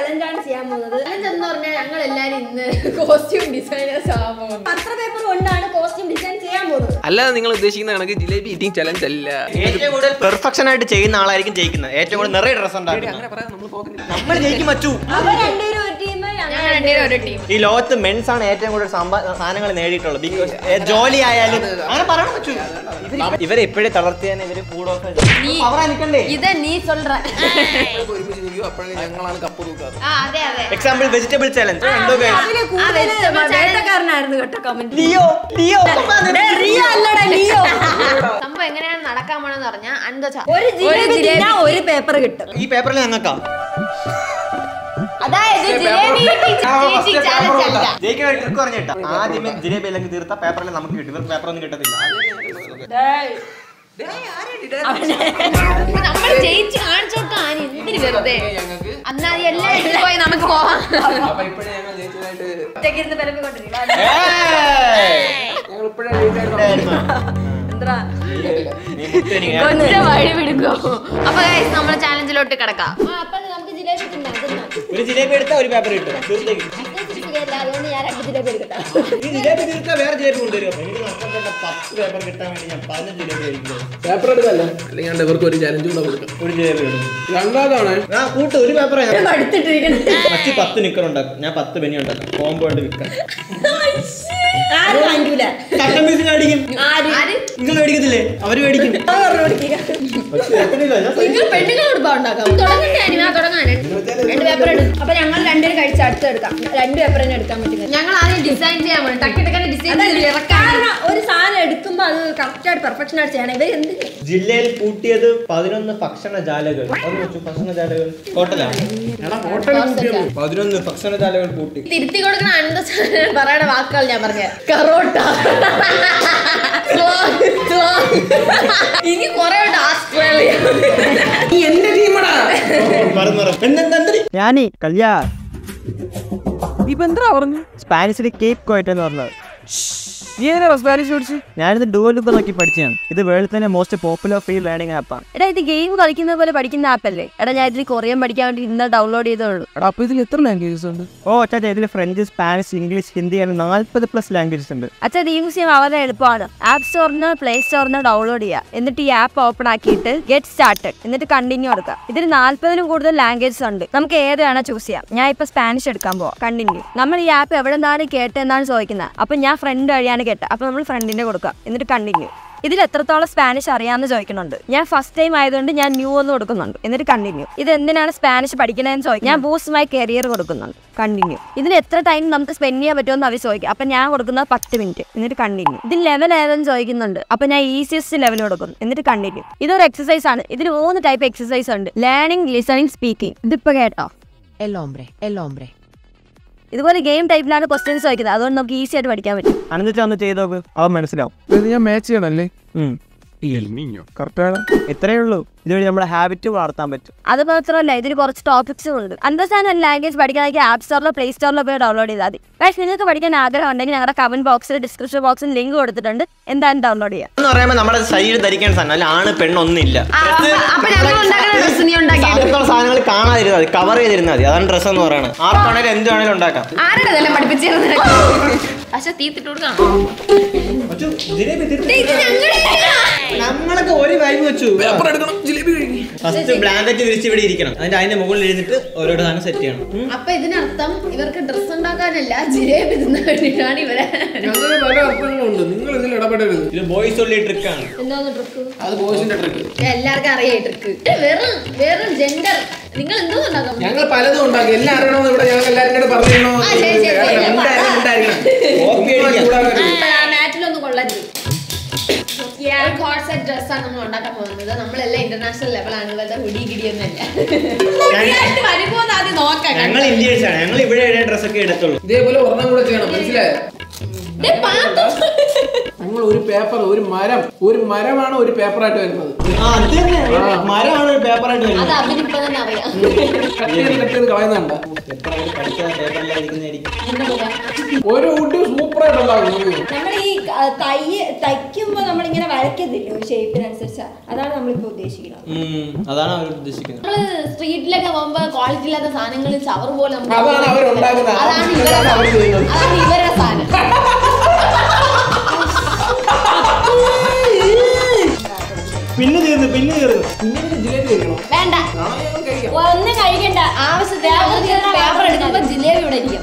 ചലഞ്ചാണ് ചെയ്യാൻ പോകുന്നത് ചലഞ്ച് എന്ന് പറഞ്ഞാൽ ഞങ്ങൾ എല്ലാരും ഇന്ന് കോസ്റ്റ്യൂം ഡിസൈനേഴ്സ് ആവാൻ പോകുന്നു പത്ര പേപ്പർ കൊണ്ടാണ് കോസ്റ്റ്യൂം ഡിസൈൻ ചെയ്യാൻ പോകുന്നത് അല്ലാതെ നിങ്ങൾ ഉദ്ദേശിക്കുന്ന കണക്ക് ജിലേബി ഈറ്റിംഗ് ചലഞ്ച് അല്ല ഏറ്റവും കൂടുതൽ പെർഫെക്ഷൻ ആയിട്ട് ചെയ്യുന്ന ആളായിരിക്കും ജയിക്കുന്നത് ഏറ്റവും കൂടുതൽ നിറയെ ഡ്രസ് ഉണ്ടാക്കുന്നത് അങ്ങനെ പറയാൻ നമ്മൾ പോകുന്നില്ല നമ്മൾ ജയിക്കും മച്ചു അവർ രണ്ടുപേരും ഒരു ടീം ഞങ്ങൾ രണ്ടുപേരും ഒരു ടീം ഈ ലോകത്ത് മെൻസ് ആണ് ഏറ്റവും കൂടുതൽ സമ്പാ- സാധനങ്ങൾ നേടിയിട്ടുള്ളത് ബിക്കോസ് ജോലി ആയാലും അങ്ങനെ പറയണം പറ്റൂ ഇവരെ ഇപ്പോഴേ തളർത്തിയാൽ ഇവര് കൂടെ അവരാ നിൽക്കണ്ടേ ഇത് നീ சொல்ற ഒരുമിച്ച് നിൽക്കും അപ്പോഴേ ഞങ്ങളാണ് കപ്പ് തൂക്കാറ് ആ അതെ അതെ എക്സാമ്പിൾ വെജിറ്റബിൾ ചലഞ്ച് എന്തോ അതില് കൂടുതൽ vegetable challenge. വേട്ടക്കാരനായിരുന്നു കേട്ടോ കമന്റ് ലിയോ ലിയോ റിയോ അല്ലടാ ലിയോ സംഭവം എങ്ങനെയാണ് നടക്കാൻ പോണെന്ന് പറഞ്ഞാൽ അൻപത് ച- ഒരു ജിലേബി തിന്നാ ഒരു പേപ്പർ കിട്ടും ഈ പേപ്പറിൽ ഞങ്ങൾക്കാ അതായത് ജിലേബി ചാലഞ്ച് അല്ല ജയിക്കാൻ ട്രിക്ക് പറഞ്ഞിട്ടാ ആദ്യമേ ജിലേബി അല്ലെങ്കിൽ തീർത്ത പേപ്പറിൽ നമുക്ക് കിട്ടും ഇവർക്ക് പേപ്പർ ഒന്നും കിട്ടത്തില്ല നമ്മൾ ജയിച്ച് കാണിച്ചോട്ടാണ് എന്തിന് വെറുതെ ഞങ്ങൾക്ക് എന്നാ അത് എല്ലാം എടുത്ത് പോയി നമുക്ക് പോവാം അപ്പൊ ഇപ്പോഴേ ഞങ്ങൾ ജയിച്ചതായിട്ട് ഒറ്റയ്ക്കിരുന്ന് പിറപ്പിക്കൊണ്ടിരിക്കും ഞങ്ങൾ ഇപ്പോഴേ ജയിച്ചായിരുന്നു എന്താ നീ മുത്ത് എനിക്ക് ഒറ്റ വഴി വിടുക്കോ അപ്പൊ guys, നമ്മള് ചാലഞ്ചിലോട്ട് കിടക്കാം അപ്പൊ നമുക്ക് ജിലേബി തിന്നാം തിന്നാം ഒരു ജിലേബി എടുത്താൽ ഒരു പേപ്പർ കിട്ടും തീർത്തേക്ക് ശരിയല്ല അതുകൊണ്ട് ഞാൻ രണ്ട് ജിലേബി എടുക്കട്ടെ ഈ ജിലേബി തീർത്താൽ വേറെ ജിലേബി കൊണ്ടുവരും എനിക്ക് നഷ്ടപ്പെട്ട പത്ത് പേപ്പർ കിട്ടാൻ വേണ്ടി ഞാൻ പതിനഞ്ച് ജിലേബി കഴിക്കുന്നത് പേപ്പർ എടുക്കല്ലേ അല്ലെങ്കിൽ ഇവർക്ക് ഒരു ചലഞ്ച് കൂടെ കൊടുക്കാം ഒരു ജിലേബി എടുക്കും രണ്ടാമതാണ് ആ കൂട്ട് ഒരു പേപ്പർ അടുത്തിട്ടിരിക്കണം മച്ചി പത്ത് നിക്കർ ഉണ്ടാക്കും ഞാൻ പത്ത് ബനി ഉണ്ടാക്കാം കോമ്പോ ഉണ്ട് വിൽക്കാം ആരും വാങ്ങിക്കൂല കട്ടൻ പീസിന് അടിക്കും ആര് ആര് നിങ്ങൾ മേടിക്കത്തില്ലേ അവര് മേടിക്കും അവർ ഓടിക്കുക. പക്ഷേ എത്രയില്ല, ഞാൻ നിങ്ങൾ പെണ്ണുങ്ങൾ ഉടുപ്പാ ഉണ്ടാക്കാം തുടങ്ങണ്ടേ അനിമ തുടങ്ങാൻ രണ്ട് പേപ്പർ എടുക്കും അപ്പൊ ഞങ്ങൾ രണ്ടുപേരും കഴിച്ച് അടുത്ത് എടുക്കാം രണ്ട് പേപ്പർ തന്നെ എടുക്കാൻ പറ്റുന്നത് ഞങ്ങൾ ആദ്യം ഡിസൈൻ ചെയ്യാൻ പോകണം ടക്കി ടക്കനെ ഡിസൈൻ ചെയ്ത് ഇറക്കാൻ കാരണം ഒരു സാധനം എടുക്കുമ്പോ അത് കറക്റ്റ് ആയിട്ട് പെർഫെക്ഷൻ ആയിട്ട് ചെയ്യണം ഇവർ എന്ത് ജില്ലയിൽ പൂട്ടിയത് പതിനൊന്ന് ഭക്ഷണജാലകൾ അത് വെച്ചു ഭക്ഷണജാലകൾ ഹോട്ടലാണ് പതിനൊന്ന് ഭക്ഷണജാലകൾ പൂട്ടി തിരുത്തി കൊടുക്കണ അനന്ത പറയണ വാക്കുകൾ ഞാൻ പറഞ്ഞ കറോട്ട ഇനി കൊറേ ഉണ്ട് ആസ്ട്രേലിയ മറന്നു മറന്നു എന്തെന്താ ഞാനീ കല്യാൺ ഇപ്പൊ എന്താ പറഞ്ഞു സ്പാനിഷിൽ കേപ്പ് കോയറ്റ് എന്ന് പറഞ്ഞത് നീ എങ്ങനെ സ്പാനിഷ് പഠിച്ചു ഞാനിത് ഡുവലുപ്പ് നോക്കി പഠിച്ചതാണ് ഇത് വേൾഡ് തന്നെ മോസ്റ്റ് പോപ്പുലർ ഫ്രീ ലേണിംഗ് ആപ്പാണ് എടാ ഇത് ഗെയിം കളിക്കുന്ന പോലെ പഠിക്കുന്ന ആപ്പല്ലേ എടാ ഞാൻ ഇതിൽ കൊറിയൻ പഠിക്കാൻ വേണ്ടി ഇന്ന് ഡൗൺലോഡ് ചെയ്തോളൂ എടാ അപ്പൊ ഇതിൽ എത്ര ലാംഗ്വേജസ് ഉണ്ട് ഓ അച്ഛാ ഇതിൽ ഫ്രഞ്ച് സ്പാനിഷ് ഇംഗ്ലീഷ് ഹിന്ദി അങ്ങനെ നാൽപ്പത് പ്ലസ് ലാംഗ്വേജസ് ഉണ്ട് അച്ഛാ ഇത് യൂസ് ചെയ്യാൻ വളരെ എളുപ്പമാണ് ആപ്പ് സ്റ്റോറിന് പ്ലേ സ്റ്റോറിന് ഡൗൺലോഡ് ചെയ്യുക എന്നിട്ട് ഈ ആപ്പ് ഓപ്പൺ ആക്കിയിട്ട് ഗെറ്റ് സ്റ്റാർട്ടഡ് എന്നിട്ട് കണ്ടിന്യൂ കൊടുക്കുക ഇതിൽ നാൽപ്പതിലും കൂടുതൽ ലാംഗ്വേജസ് ഉണ്ട് നമുക്ക് ഏത് വേണോ ചൂസ് ചെയ്യാം ഞാൻ ഇപ്പൊ സ്പാനിഷ് എടുക്കാൻ പോവാം കണ്ടിന്യൂ നമ്മൾ ഈ ആപ്പ് എവിടെ നിന്നാണ് കേട്ടെന്നാണ് ചോദിക്കുന്നത് അപ്പൊ ഞാൻ ഫ്രണ്ട് വഴിയാണ് കേട്ടത് അപ്പൊ നമ്മൾ ഫ്രണ്ടിന്റെ കൊടുക്കാം എന്നിട്ട് കണ്ടിന്യൂ ഇതിൽ എത്രത്തോളം സ്പാനിഷ് അറിയാമെന്ന് ചോദിക്കുന്നുണ്ട് ഞാൻ ഫസ്റ്റ് ടൈം ആയതുകൊണ്ട് ഞാൻ ന്യൂ ഒന്ന് കൊടുക്കുന്നുണ്ട് എന്നിട്ട് കണ്ടിന്യൂ ഇത് എന്തിനാണ് സ്പാനിഷ് പഠിക്കണതെന്ന് ചോദിക്കും ഞാൻ ബൂസ്റ്റ് മൈ കരിയർ കൊടുക്കുന്നുണ്ട് കണ്ടിന്യൂ ഇതിന് എത്ര ടൈം നമുക്ക് സ്പെൻഡ് ചെയ്യാൻ പറ്റുമെന്ന് അവർ ചോദിക്കും അപ്പൊ ഞാൻ കൊടുക്കുന്നത് പത്ത് മിനിറ്റ് എന്നിട്ട് കണ്ടിന്യൂ ഇതിൽ ലെവൽ ഏതെന്ന് ചോദിക്കുന്നുണ്ട് അപ്പൊ ഞാൻ ഈസിയസ്റ്റ് ലെവൽ കൊടുക്കും എന്നിട്ട് കണ്ടിന്യൂ ഇതൊരു എക്സസൈസ് ആണ് ഇതിന് മൂന്ന് ടൈപ്പ് എക്സസൈസ് ഉണ്ട് ലേണിംഗ് ലിസണിങ് സ്പീക്കിംഗ് ഇതിപ്പോ കേട്ടോ El hombre, el hombre. ഇതുപോലെ ഗെയിം ടൈപ്പിലാണ് ക്വസ്റ്റ്യൻസ് ചോദിക്കുന്നത് അതുകൊണ്ട് നമുക്ക് ഈസി ആയിട്ട് പഠിക്കാൻ പറ്റും അനന്തിച്ച് ഒന്ന് ചെയ്ത് നോക്ക് അവൻ മനസ്സിലാവും ഇത് ഞാൻ മാച്ച് ചെയ്യണല്ലേ ഉം. കറക്റ്റാണ് ഇത്രയേ ഉള്ളൂ ഇതുവഴി നമ്മുടെ ഹാബിറ്റ് വളർത്താൻ പറ്റും അത് മാത്രമല്ല ഇതിന് കുറച്ച് ടോപ്പിക്സും ഉണ്ട് അണ്ടർസ്റ്റാൻഡ് ലാംഗ്വേജ് പഠിക്കാനൊക്കെ ആപ്പ് സ്റ്റോറിലോ പ്ലേ സ്റ്റോറിലോ പോയി ഡൗൺലോഡ് ചെയ്താൽ മതി പക്ഷേ നിങ്ങൾക്ക് പഠിക്കാൻ ആഗ്രഹം ഉണ്ടെങ്കിൽ ഞങ്ങളുടെ കമന്റ് ബോക്സിൽ ഡിസ്ക്രിപ്ഷൻ ബോക്സിൽ ലിങ്ക് കൊടുത്തിട്ടുണ്ട് എന്തായാലും ഡൗൺലോഡ് ചെയ്യാം എന്ന് പറയുമ്പോൾ നമ്മുടെ ശരീരം ധരിക്കാൻ സാധനം അല്ല ആണ് പെണ്ണൊന്നില്ല അപ്പൊ ഞങ്ങൾ ഉണ്ടാക്കുന്ന ഡ്രസ് നീ ഉണ്ടാക്കി അങ്ങനത്തെ സാധനങ്ങൾ കാണാതിരുന്നാൽ മതി കവർ ചെയ്തിരുന്നാൽ മതി അതാണ് ഡ്രസ്സ് എന്ന് പറയുന്നത് ആർക്കാണേലും എന്ത് വേണേലും ഉണ്ടാക്കാം ആരുടെ ഇതെല്ലാം പഠിപ്പിച്ചിരുന്നത് പക്ഷെ തീത്തിട്ട് കൊടുക്കണം നമ്മളൊക്കെ ഒരു വൈബ് വെച്ചു പേപ്പർ എടുക്കണം ജിലേബി കഴിക്കും ഫസ്റ്റ് ബ്ലാങ്കറ്റ് വിരിച്ച് ഇവിടെ ഇരിക്കണം അതിന്റെ അതിന്റെ മുകളിൽ ഇരുന്നിട്ട് ഓരോ സാധനം സെറ്റ് ചെയ്യണം ഉം. അപ്പൊ ഇതിനർത്ഥം ഇവർക്ക് ഡ്രസ് ഉണ്ടാക്കാനല്ല ജിലേബി തിന്നാൻ വേണ്ടിയിട്ടാണ് ഇവരെ ഞങ്ങൾ പല അർത്ഥങ്ങളുണ്ട് നിങ്ങൾ ഇതിൽ ഇടപെടരുത് ഇത് ബോയ്സ് ഉള്ളി ട്രിക്കാണ് എന്തോന്ന് ട്രിക്ക് അത് ബോയ്സിന്റെ ട്രിക്ക് എല്ലാവർക്കും അറിയാം ട്രിക്ക് വെറും വെറും ജെൻഡർ നിങ്ങൾ എന്തോ ഉണ്ടാക്കാം ഞങ്ങൾ പലതും ഉണ്ടാക്കി എല്ലാം അറിയണമെന്ന് ഇവിടെ ഞങ്ങൾ എല്ലാവരും കൂടെ പറഞ്ഞിരുന്നോ ആ, ശരി, ശരി, ശരി. ഉണ്ടായിരിക്കണം ഉണ്ടായിരിക്കണം കോപ്പി അടിക്കാം. ആ മാറ്റിലൊന്നും കൊള്ളരുത് കോഴ്സെറ്റ് ഡ്രസ്സാണ് നമ്മൾ ഉണ്ടാക്കാൻ പോകുന്നത് നമ്മളെല്ലാം ഇന്റർനാഷണൽ ലെവലാണ് ഇവരുടെ ഹുഡി ഗിടിയൊന്നുമല്ല വരുമ്പോ ആദ്യം നോക്കാം ഞങ്ങൾ ഇന്ത്യൻസ് ആണ് ഞങ്ങൾ ഇവിടെ ഡ്രസ് ഒക്കെ എടുത്തുള്ളൂ ഇതേപോലെ ഒരെണ്ണം കൂടെ ചെയ്യണം മനസ്സിലായോ ദേ, പാത്രം. നിങ്ങൾ ഒരു പേപ്പർ ഒരു മരം ഒരു മരമാണ് ഒരു പേപ്പറായിട്ട് വരുന്നത് ആ, അത് തന്നെ. മരമാണ് ഒരു പേപ്പറായിട്ട് അത് വരുന്നത് അവനിപ്പോ തന്നെ അറിയാം കട്ട് ചെയ്ത് കട്ട് ചെയ്ത് കളയുന്നുണ്ട് എത്ര പേര് പഠിക്കാതെ പേപ്പറിലായിരിക്കുന്നതായിരിക്കും എന്താ പറയാ ഒരു കുട്ടി സൂപ്പറായിട്ട് ഉണ്ടാകും നമ്മൾ ഈ ആ, തൈ തയ്ക്കുമ്പോ നമ്മളിങ്ങനെ വരയ്ക്കത്തില്ല ഒരു ഷേപ്പിനനുസരിച്ച് അതാണ് നമ്മളിപ്പോ ഉദ്ദേശിക്കുന്നത് ഉം, അതാണ് അവർ ഉദ്ദേശിക്കുന്നത് നമ്മള് സ്ട്രീറ്റിലൊക്കെ പോകുമ്പോ ക്വാളിറ്റി ഇല്ലാത്ത സാധനങ്ങൾ ചവർ പോലെ നമുക്ക് അതാണ് അവരുണ്ടാക്കുന്നത്. അതാണ് ഇവരെ അതാണ് അവര് ചെയ്യുന്നത്. അതാണ് ഇവരെ സാധനം പിന്നെ തീർന്നു പിന്നെ തീർന്നു പിന്നെ ഇത് ജിലേബി കഴിക്കണം വേണ്ട നാളെ ഞങ്ങൾ കഴിക്കാം ഒന്നും കഴിക്കണ്ട ആവശ്യത്തിന് പേപ്പർ എടുക്കുമ്പോ ജിലേബി ഇവിടെ ഇരിക്കും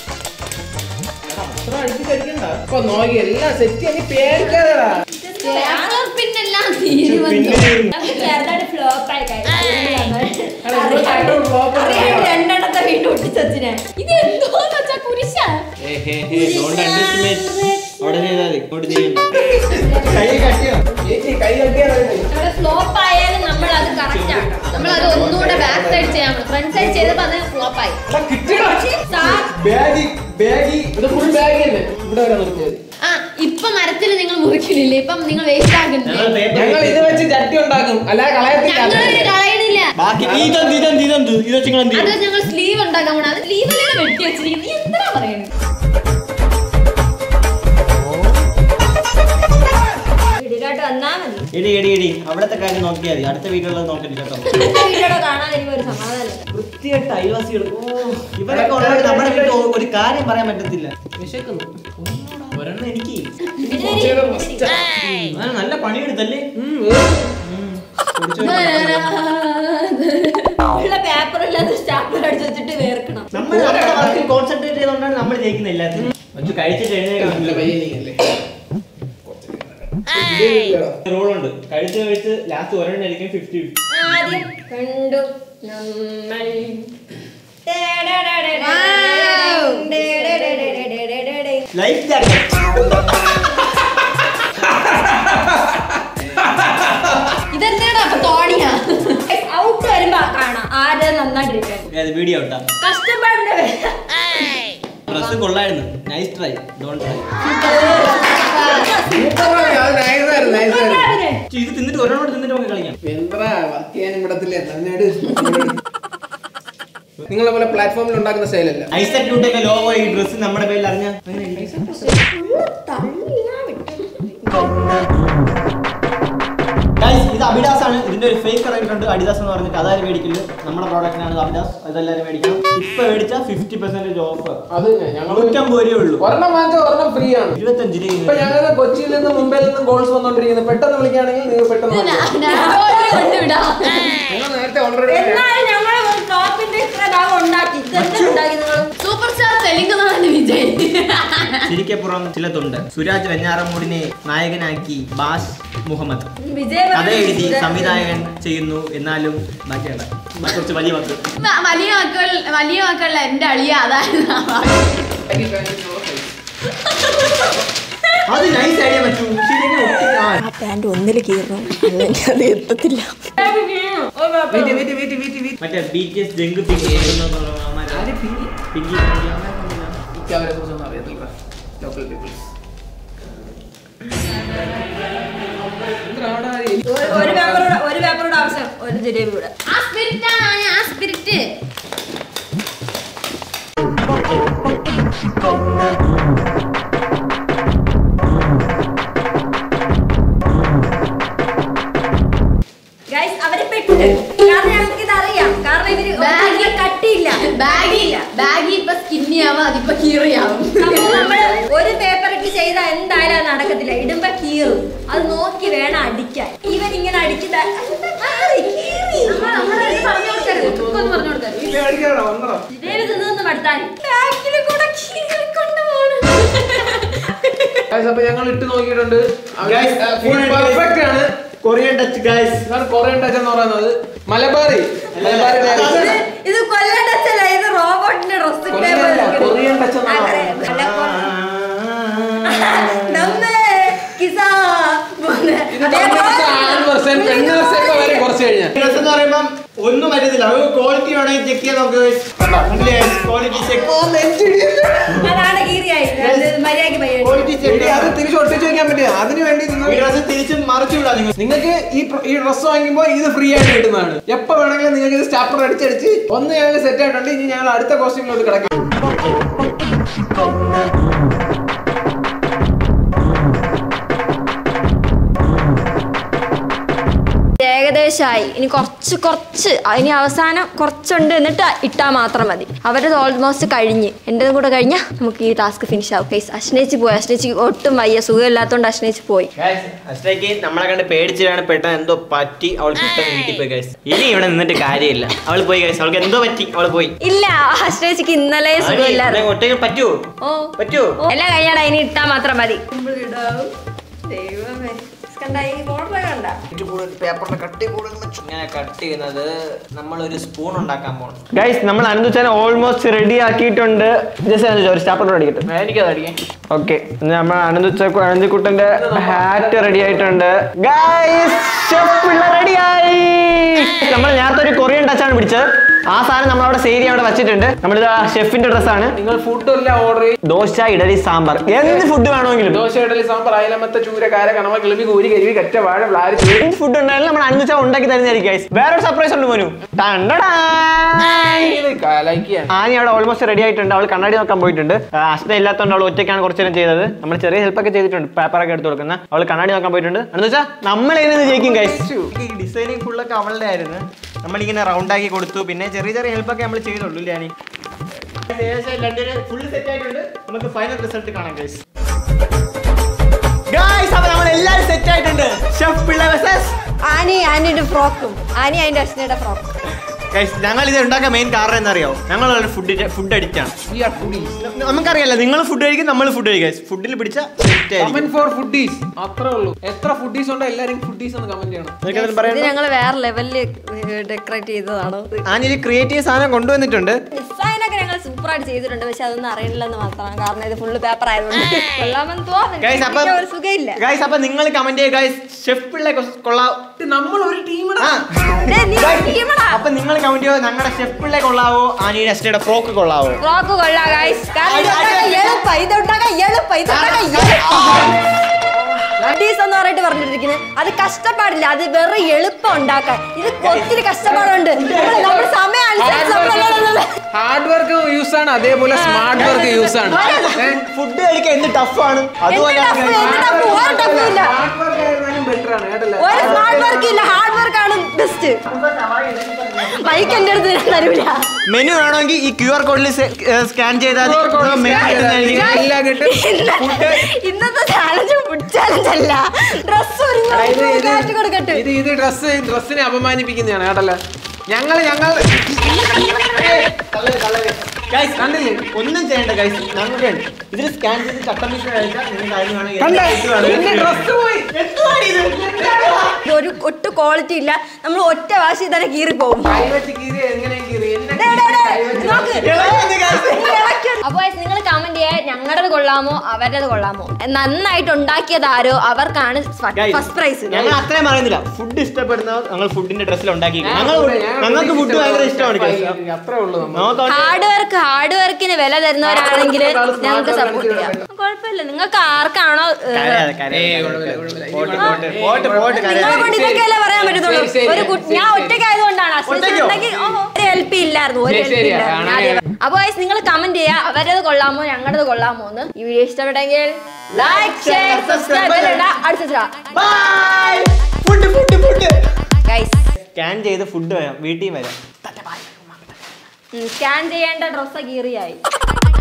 അത്ര അടിച്ച് കഴിക്കണ്ട അപ്പൊ നോക്കി എല്ലാം സെറ്റ് ചെയ്ത് പേടിക്കാതെടാ പേപ്പർ പിന്നെല്ലാം തീരുവന്നു ചെറുതായിട്ട് ഫ്ലോപ്പ് ആയി അല്ല, ഇവിടെ രണ്ടും flop ആണ്. രണ്ടെണ്ണത്തെ വീണ്ടും ഒട്ടിച്ചതിനെ ഇത് എന്തോന്ന് വെച്ചാ കുരിശാ ഡോണ്ട് അണ്ടർസ്റ്റിമേറ്റ് അവിടെ ചെയ്താൽ മതി ഇങ്ങോട്ട് ചെയ്യണ്ട കൈ കട്ടിയോ ചേച്ചി കൈ കട്ടിയാ നമ്മുടെ ഫ്ലോപ്പ് ആയാലും നമ്മൾ അത് കറക്റ്റ് ആക്കണം നമ്മൾ അത് ഒന്നുകൂടെ ബാക്ക് സൈഡ് ചെയ്യാൻ ഫ്രണ്ട് സൈഡ് ചെയ്തപ്പോ അത് ഫ്ലോപ്പ് ആയി ബാഗി ബാഗി ഇത് ഫുൾ ബാഗ് തന്നെ ഇവിടെ വരെ നിർത്തിയത് ആ ഇപ്പൊ മരത്തിൽ നിങ്ങൾ മുറിക്കണില്ലേ ഇപ്പം നിങ്ങൾ വേസ്റ്റ് ആക്കുന്നില്ലേ ഞങ്ങൾ പേപ്പർ ഞങ്ങൾ ഇത് വെച്ച് ചട്ടി ഉണ്ടാക്കും അല്ലാതെ കളയത്തില്ല ഞങ്ങൾ കളയണില്ല ബാക്കി ഇതെന്ത് ഇതെന്ത് ഇതെന്ത് ഇത് വെച്ച് നിങ്ങൾ എന്ത് അത് ചെയ്യും ഞങ്ങൾ സ്ലീവ് ഉണ്ടാക്കാൻ പോണ അത് സ്ലീവിലെ വെട്ടി വെച്ചിരിക്കുന്നത് നീ എന്താ പറയുന്നത് വീട്ടിലോട്ട് വന്നാ മതി എടി എടി എടി അവിടത്തെ കാര്യം നോക്കിയാൽ മതി അടുത്ത വീട്ടിലുള്ളത് നോക്കരുത് കേട്ടോ എന്റെ വീട്ടിലോട്ട് കാണാൻ എനിക്ക് ഒരു സമാധാനമില്ല വൃത്തിയായിട്ട് അയൽവാസികൾ ഓ ഇവരൊക്കെ ഉള്ളവർക്ക് നമ്മുടെ വീട്ടിൽ ഒ- ഒരു കാര്യം പറയാൻ പറ്റത്തില്ല വിശക്കുന്നു ഒരെണ്ണം എനിക്ക് കുറച്ചുകൂടെ must ആ. ആ, നല്ല പണിയെടുത്തല്ലേ ഉം, ഏ. ഉള്ള പേപ്പർ ഇല്ലാത്ത സ്റ്റാപ്ലർ അടിച്ചു വെച്ചിട്ട് വേർക്കണം നമ്മൾ നമ്മുടെ വർക്കിൽ കോൺസെൻട്രേറ്റ് ചെയ്തുകൊണ്ടാണ് നമ്മൾ ജയിക്കുന്നത് എല്ലാത്തിനും ഒന്ന് കഴിച്ചിട്ട് ഇല്ല, എഴുന്നേക്കാൻ പയ്യെ നീങ്ങല്ലേ. ജിലേബി റോളുണ്ട് കഴിച്ച് കഴിച്ച് ലാസ്റ്റ് ഒരെണ്ണം ആയിരിക്കും ഫിഫ്റ്റി ആദ്യം കണ്ടു നമ്മൾ ലൈഫ് ജാക്കറ്റ് ഇതെന്താണ് അപ്പൊ തോണിയാ ഔട്ട് വരുമ്പോ കാണാം ആര് നന്നായിട്ടിരിക്കാൻ വീഡിയോ ഇട്ടാ കഷ്ടപ്പാടിന്റെ വില. ഡ്രസ് കൊള്ളായിരുന്നു നൈസ് ട്രൈ ഡോണ്ട് ട്രൈ സൂപ്പറാണ്. അത് nice ആയിരുന്നു, nice ആയിരുന്നു. ഇത് തിന്നിട്ട് ഒരെണ്ണം തിന്നിട്ട് നമുക്ക് കളിക്കാം എന്താ വർക്ക് ചെയ്യാനും വിടത്തില്ല നന്നായിട്ട് നിങ്ങളെ പോലെ പ്ലാറ്റ്ഫോമിൽ ഉണ്ടാക്കുന്ന സ്റ്റൈലല്ല ഐസക് ന്യൂട്ടന്റെ ലോഗോ ഈ ഡ്രസ് നമ്മുടെ പേരിൽ അറിഞ്ഞ Guys, ഇത് അബിഡാസ് ആണ് ഇതിന്റെ ഒരു ഫേക്ക് ഇറങ്ങിയിട്ടുണ്ട് അഡിദാസ് എന്ന് പറഞ്ഞിട്ട് അതായത് മേടിക്കില്ല നമ്മുടെ പ്രോഡക്റ്റിനാണ് അബിഡാസ് അതെല്ലാവരും മേടിക്കണം ഇപ്പൊ മേടിച്ചാൽ ഫിഫ്റ്റി പെർസെന്റേജ് ഓഫ് അത് ഞങ്ങൾ നൂറ്റമ്പത് രൂപ ഉള്ളൂ ഒരെണ്ണം വാങ്ങിച്ചാൽ ഒരെണ്ണം ഫ്രീ ആണ് ഇരുപത്തഞ്ച് ഇപ്പൊ രൂപ ഞങ്ങൾക്ക് കൊച്ചിയിൽ നിന്ന് മുംബൈയിൽ നിന്നും കോൾസ് വന്നോണ്ടിരിക്കുന്നത് പെട്ടെന്ന് വിളിക്കുകയാണെങ്കിൽ നിങ്ങൾ പെട്ടെന്ന് വാങ്ങിച്ചോ. കൊണ്ടുവിടാം ഞങ്ങൾ നേരത്തെ ഓൾറെഡി എന്നാലും ഞങ്ങൾ ടോപ്പിന്റെ ഇത്ര ഭാഗം ഉണ്ടാക്കി ഇതെന്താ ഉണ്ടാക്കി നിങ്ങൾ സൂപ്പർ സ്റ്റാർ തെലുങ്കാന വിജയ് ചിരിക്കപ്പുറം ചിലതുണ്ട് സുരാജ് വെഞ്ഞാറമൂടിനെ നായകനാക്കി ബാസ് മുഹമ്മദ് വിജയ് കഥ എഴുതി സംവിധായകൻ ചെയ്യുന്നു എന്നാലും ബാക്കിയാണ് കുറച്ച് വലിയ വാക്ക് വ- വലിയ മക്കൾ വലിയ മക്കളിൽ എന്റെ അളിയ അതായിരുന്നു ആ വാക്ക്. അത് നൈസ് ഐഡിയ പറ്റൂ ശരിക്കും ഒട്ടി- ആ, ആ പാൻറ് ഒന്നിൽ കീറണം അല്ലെങ്കിൽ അത് എത്തത്തില്ല മറ്റേ ബി ടി എസ് ജങ്ക് പിങ്കി പിങ്കി പിങ്കി അവരെ കുറിച്ചൊന്നും അറിയത്തില്ല ലോക്കൽ പീപ്പിൾസ് ഒരു- ഒരു പേപ്പറോട് ഒരു പേപ്പറോട് ആവശ്യം ഒരു ജിലേബി കൂടെ ആ സ്പിരിറ്റ് ആണ് ആ സ്പിരിറ്റ് ഗൈസ് അവരെ പെട്ട് കാരണം ഞങ്ങൾക്ക് ഇത് അറിയാം കാരണം ഇവര് ബാഗിൽ കട്ടിയില്ല ബാഗി ബാഗി ഇപ്പൊ സ്കിന്നി ആവും അതിപ്പോ കീറിയാവും അപ്പൊ നമ്മള് ഒരു പേപ്പർ ഇട്ട് ചെയ്താൽ എന്തായാലും അത് നടക്കത്തില്ല ഇടുമ്പോ കീറും അത് നോക്കി വേണം അടിക്കാൻ ഇവൻ ഇങ്ങനെ അടിക്കുന്ന പറഞ്ഞു കൊടുക്കരുത് ചുക്കൊന്നും പറഞ്ഞു കൊടുക്കരുത് ജിലേബി തിന്നു മടുത്താൽ ബാക്കിൽ കൂടെ കീറിക്കൊണ്ട് പോകണം അപ്പൊ ഞങ്ങൾ ഇട്ട് നോക്കിയിട്ടുണ്ട് Guys, full പെർഫെക്റ്റ് ആണ് കൊറിയൻ ടച്ച് ഗൈസ് ഇതാണ് കൊറിയൻ ടച്ച് എന്ന് പറയുന്നത് മലബാറി മലബാറി അതാണ്. ഡയറക്ഷൻ. ഇത് കൊല്ലം ടച്ചല്ല ഇത് റോബോട്ടിന്റെ ഡ്രസ് കൊറിയൻ അല്ല, കൊറിയൻ ടച്ച് എന്നാണ് ഇത് ആൺ പെണ്ണ് version ഒക്കെ വരും കുറച്ച് കഴിഞ്ഞാൽ ഡ്രസ് എന്ന് പറയുമ്പം ഒന്നും വരത്തില്ല അത് ക്വാളിറ്റി വേണമെങ്കിൽ ചെക്ക് ചെയ്യാൻ നമുക്ക് ക്വാളിറ്റി ചെക്ക് അതാണ് കീറിയായി മര്യാദയ്ക്ക് പരിപാടി ക്വാളിറ്റി എടി, അത് തിരിച്ച് ഒട്ടിച്ച് വെക്കാൻ പറ്റില്ല അതിന് വേണ്ടി നിങ്ങൾ ഈ ഡ്രസ് തിരിച്ചും മറിച്ചു വിടാം നിങ്ങൾ നിങ്ങൾക്ക് ഈ പ്ര- ഈ ഡ്രസ് വാങ്ങുമ്പോൾ ഇത് ഫ്രീ ആയിട്ട് കിട്ടുന്നതാണ് എപ്പോ വേണമെങ്കിലും നിങ്ങൾക്ക് ഇത് സ്റ്റാപ്പർ അടിച്ചടിച്ച് ഒന്ന് ഞങ്ങൾ സെറ്റ് ആയിട്ടുണ്ട് ഇനി ഞങ്ങൾ അടുത്ത കോസ്റ്റ്യൂമിലോട്ട് കിടക്കും ഏകദേശമായി ഇനി കുറച്ച് കുറച്ച് ഇനി അവസാനം കുറച്ചുണ്ട് എന്നിട്ട് ഇട്ടാൽ മാത്രം മതി അവരുടെ ഓൾമോസ്റ്റ് കഴിഞ്ഞ് എൻ്റെ കൂടെ കഴിഞ്ഞാൽ നമുക്ക് ഈ ടാസ്ക് ഫിനിഷ് ആവും ഫേസ് അശ്നേച്ചി പോയി അശ്നേച്ചി ഒട്ടും വയ്യ സുഖമില്ലാത്തതുകൊണ്ട് അശ്നേച്ചി പോയി അഷ്ടയ്ക്ക് നമ്മളെ കണ്ട് പേടിച്ചിട്ടാണ് പെട്ടെന്ന് എന്തോ പറ്റി അവൾ പെട്ടെന്ന് വീട്ടിൽ പോയി ഗൈസ് ഇനി ഇവിടെ നിന്നിട്ട് കാര്യമില്ല അവൾ പോയി ഗൈസ് അവൾക്ക് എന്തോ പറ്റി അവൾ പോയി ഇല്ല അശ്നേച്ചിക്ക് ഇന്നലെ സുഖമില്ലായിരുന്നു ഒറ്റയ്ക്ക് പറ്റുമോ ഓ പറ്റുമോ ഓ, എല്ലാം കഴിഞ്ഞാടാ ഇനി ഇട്ടാ മാത്രം മതി ദൈവമേ കണ്ട ഈ ബോർഡർ കണ്ട പേപ്പറിന്റെ കട്ടി ഇങ്ങനെ കട്ട് ചെയ്യുന്നത് നമ്മൾ ഒരു സ്പൂൺ ഉണ്ടാക്കാൻ പോകണം ഗൈസ് നമ്മൾ അനന്തുച്ചാൻ ഓൾമോസ്റ്റ് റെഡി ആക്കിയിട്ടുണ്ട് ജസ്റ്റ് ഒരു സ്റ്റാപ്പർ അടിക്കട്ടെ എനിക്കത് അടിക്കാൻ ഓക്കെ നമ്മൾ അനന്തുച്ച അനന്തിക്കുട്ടന്റെ ഹാറ്റ് റെഡി ആയിട്ടുണ്ട് ഗൈസ് റെഡിയായി നമ്മൾ നേരത്തെ ഒരു കൊറിയൻ ടച്ചാണ് പിടിച്ചത് ആ സാധനം നമ്മൾ അവിടെ സേരി അവിടെ വെച്ചിട്ടുണ്ട് നമ്മളിത് ഷെഫിന്റെ ഡ്രസ്സാണ് നിങ്ങൾ ഫുഡ് എല്ലാം ഓർഡർ ചെയ്യും ദോശ ഇഡലി സാമ്പാർ എന്ത് ഫുഡ് വേണമെങ്കിലും ദോശ ഇഡലി സാമ്പാർ അയലമത്ത ചൂര കാര കണവ കിളിമി കൂരി കരിവി കറ്റ വാഴ വ്ലാരി ചൂര എന്ത് ഫുഡ് ഉണ്ടായാലും നമ്മൾ അനന്തുച്ച ഉണ്ടാക്കി തരുന്നതായിരിക്കും ഗൈസ് വേറൊരു സർപ്രൈസ് ഉണ്ട് മോനു ടണ്ടടാ ലൈക്ക് ആനി അവിടെ ഓൾമോസ്റ്റ് റെഡി ആയിട്ടുണ്ട് അവൾ കണ്ണാടി നോക്കാൻ പോയിട്ടുണ്ട് ആ, അശ്ന ഇല്ലാത്തതുകൊണ്ട് അവൾ ഒറ്റയ്ക്കാണ് കുറച്ച് നേരം ചെയ്തത് നമ്മൾ ചെറിയ ഹെൽപ്പ് ഒക്കെ ചെയ്തിട്ടുണ്ട് പേപ്പറൊക്കെ എടുത്ത് കൊടുക്കുന്ന അവൾ കണ്ണാടി നോക്കാൻ പോയിട്ടുണ്ട് എന്ന് വെച്ചാൽ നമ്മൾ ഇതിന് ജയിക്കും ഗൈസ് ഈ ഡിസൈനിങ് ഫുള്ളൊക്കെ അവളുടെ ആയിരുന്നു നമ്മളിങ്ങനെ റൗണ്ട് ആക്കി കൊടുത്തു പിന്നെ ചെറിയ ചെറിയ ഹെൽപ്പൊക്കെ നമ്മൾ ചെയ്തുള്ളൂ ഇല്ലേ ആനി ഫുൾ സെറ്റ് ആയിട്ടുണ്ട് നമുക്ക് ഫൈനൽ റിസൾട്ട് കാണാം ഗൈസ് ഗൈസ് അപ്പൊ നമ്മൾ എല്ലാവരും സെറ്റ് ആയിട്ടുണ്ട് ഷെഫ് പിള്ള വെസസ് ആനി ആനിയുടെ ഫ്രോക്കും ആനി അതിന്റെ അശ്നയുടെ ഫ്രോക്കും ഗൈസ് ഞങ്ങൾ ഇത് ഉണ്ടാക്കാൻ മെയിൻ കാരണം എന്നറിയോ ഞങ്ങൾ ഫുഡ് ഫുഡ് അഡിക്റ്റ് ആണ് വി ആർ ഫുഡീസ് നമുക്കറിയാലോ നിങ്ങൾ ഫുഡ് കഴിക്കും നമ്മൾ ഫുഡ് കഴിക്കും ഫുഡിൽ പിടിച്ച set ആയിരിക്കും. കമന്റ് ഫോർ ഫുഡീസ് അത്രേ ഉള്ളൂ എത്ര ഫുഡീസ് ഉണ്ടോ എല്ലാരും ഫുഡീസ് എന്ന് കമന്റ് ചെയ്യണം നിനക്ക് എന്തെങ്കിലും ഇത് പറയാനുണ്ടോ? ഞങ്ങൾ വേറെ ലെവലില് ഡെക്കറേറ്റ് ചെയ്തതാണ് ആനിൽ ക്രിയേറ്റീവ് സാധനം കൊണ്ടുവന്നിട്ടുണ്ട് ഡിസൈനൊക്കെ ഞങ്ങൾ സൂപ്പർ ആയിട്ട് ചെയ്തിട്ടുണ്ട് പക്ഷെ അതൊന്നും അറിയില്ലെന്ന് മാത്രമാണ് കാരണം ഇത് ഫുള്ള് പേപ്പർ ആയതുകൊണ്ട് കൊള്ളാമെന്ന് Guys, അപ്പം- തോന്നുന്നു ഒരു സുഖമില്ല ഗൈസ് അപ്പൊ നിങ്ങൾ കമന്റ് ചെയ്യുക ഗൈസ് ഷെഫ് പിള്ള കൊള്ളാം നമ്മൾ ഒരു ടീമാണ് ആ. ദേ, നീ ടീമടാ. അപ്പൊ നിങ്ങൾ കമന്റ് ചെയ്യുക ഞങ്ങളുടെ ഷെഫ് പിള്ള കൊള്ളാവോ ആനിയുടെ എസ്റ്റയുടെ ഫ്രോക്ക് കൊള്ളാവോ ഫ്രോക്ക് കൊള്ളാം ഗൈസ് കാരണം ഇത് അടി- ഉണ്ടാക്കാൻ എളുപ്പ ഇത് ഉണ്ടാക്കാൻ എളുപ്പ ഇത് ഉണ്ടാക്കാൻ ഡീസ് എന്ന് പറഞ്ഞിട്ട് പറഞ്ഞിരിക്കുന്നത് അത് കഷ്ടപ്പാടില്ല അത് വെറും എളുപ്പം ഉണ്ടാക്കാൻ ഇത് ഒത്തിരി കഷ്ടപ്പാടുണ്ട് നമ്മള് നമ്മുടെ സമയം അനുസരിച്ച് നമ്മള് ഹാർഡ് വർക്ക് യൂസ് ആണ് അതേപോലെ സ്മാർട്ട് വർക്ക് യൂസ് ആണ് ഫുഡ് കഴിക്കാൻ എന്ത് ടഫാണ് അതുപോലെ എന്ത് tough, എന്ത് tough, ഒരു tough ഉം ഇല്ല. ഹാർഡ് വർക്ക് ആയിരുന്നാലും ബെറ്റർ ആണ് കേട്ടല്ലേ ഒരു സ്മാർട്ട് വർക്ക് ഇല്ല ഹാർഡ് വർക്ക് ആണ് ബെസ്റ്റ് ബൈക്ക് എന്റെ അടുത്ത് ഞാൻ തരൂല മെനു വേണമെങ്കിൽ ഈ ക്യു ആർ കോഡിൽ സ്കാൻ ചെയ്താൽ മെനു കിട്ടുന്നതായിരിക്കും എല്ലാം കിട്ടും ഇന്ന- ഇന്നത്തെ ചാലഞ്ച് ഫുഡ് ചാലഞ്ച് അല്ല ഡ്രസ് ഇത് ഇത് കാറ്റ് കൊടുക്കട്ടെ ഇത് ഇത് ഡ്രസ് ഡ്രസ്സിനെ അപമാനിപ്പിക്കുന്നതാണ് കേട്ടല്ലേ ഞങ്ങൾ ഞങ്ങൾ Guys, കണ്ടില്ലേ ഒന്നും ചെയ്യണ്ട ഗൈസ് ഞങ്ങൾക്ക് ഇതിൽ സ്കാൻ ചെയ്ത് കട്ടൻ പീസ് കഴിച്ചാൽ നിങ്ങൾക്ക് അതിന് വേണമെങ്കിൽ കണ്ടേ? എന്ത് വേണമെങ്കിലും പിന്നെ dress പോയി. എന്തുവാണ് ഇത്? ഇത് ഒരു ഒട്ടും ക്വാളിറ്റി ഇല്ല നമ്മൾ ഒറ്റ വാശി തന്നെ കീറി പോകും കൈ വെച്ച് കീറി എങ്ങനെ കീറി എന്നെ ദേ, ദേ, ദേ, കൈ വെച്ച് നോക്ക്. ഇളകുന്നു guys. അപ്പൊ നിങ്ങൾ കമന്റ് ചെയ്യാൻ ഞങ്ങളുടേത് കൊള്ളാമോ അവരുടേത് കൊള്ളാമോ നന്നായിട്ട് ഉണ്ടാക്കിയത് ആരോ അവർക്കാണ് Guys, ഫസ്റ്റ് പ്രൈസ് ഞങ്ങൾ അത്രയും പറയുന്നില്ല ഫുഡ് ഇഷ്ടപ്പെടുന്നവർ ഞങ്ങൾ ഫുഡിന്റെ ഡ്രസ്സിൽ ഉണ്ടാക്കി ഞാൻ ഞങ്ങൾ food- ഞാൻ ഞങ്ങൾക്ക് food ഫുഡ് ഭയങ്കര ഇഷ്ടമാണ് guys. ഇഷ്ടമാണ്. അത്രേ ഉള്ളൂ നമ്മൾ നമുക്ക് അവിടെ- ഹാർഡ് വർക്ക് ഹാർഡ് വർക്കിന് വില തരുന്നവരാണെങ്കിൽ ഒരാള് smart ഞങ്ങൾക്ക് work സപ്പോർട്ട് ചെയ്യാം കാണിച്ച് കുഴപ്പമില്ല നിങ്ങൾക്ക് ആർക്കാണോ ഏഹ്, കരയാതെ, കരയാതെ. ഏയ്, കുഴപ്പമില്ല, കുഴപ്പമില്ല. പോട്ട്, ഇനി പോട്ട്, വേണം. പോട്ട്, പോട്ട്, നിങ്ങളെ കരയാതെ. കൊണ്ട് ഇതൊക്കെയല്ലേ പറയാൻ പറ്റത്തുള്ളൂ ശരി, ശരി, ഒരു കുട്ടി ശരി, ഞാൻ ശരി. ഒറ്റയ്ക്ക് ആയതുകൊണ്ടാണ് അശ്വതി ഒറ്റയ്ക്കോ? ഉണ്ടെങ്കിൽ ഓ, ഒരു ഹെൽപ്പ് ഇല്ലായിരുന്നു ഒരു ശരി, ഹെൽപ്പ് ശരി, ഇല്ലായിരുന്നു ആണ്. ആദ്യം- അപ്പൊ നിങ്ങൾ കമന്റ് ചെയ്യുക അവരത് കൊള്ളാമോ ഞങ്ങളുടേത് കൊള്ളാമോ എന്ന് ഈ വീഡിയോ ഇഷ്ടപ്പെട്ടെങ്കിൽ ലൈക്ക് ഷെയർ സബ്സ്ക്രൈബ് അടുത്ത Bye. Food food food guys scan ചെയ്ത് ഫുഡ് വരാം വീട്ടിൽ വരാം സ്കാൻ ചെയ്യേണ്ട ഡ്രസ്സ് കീറിയായി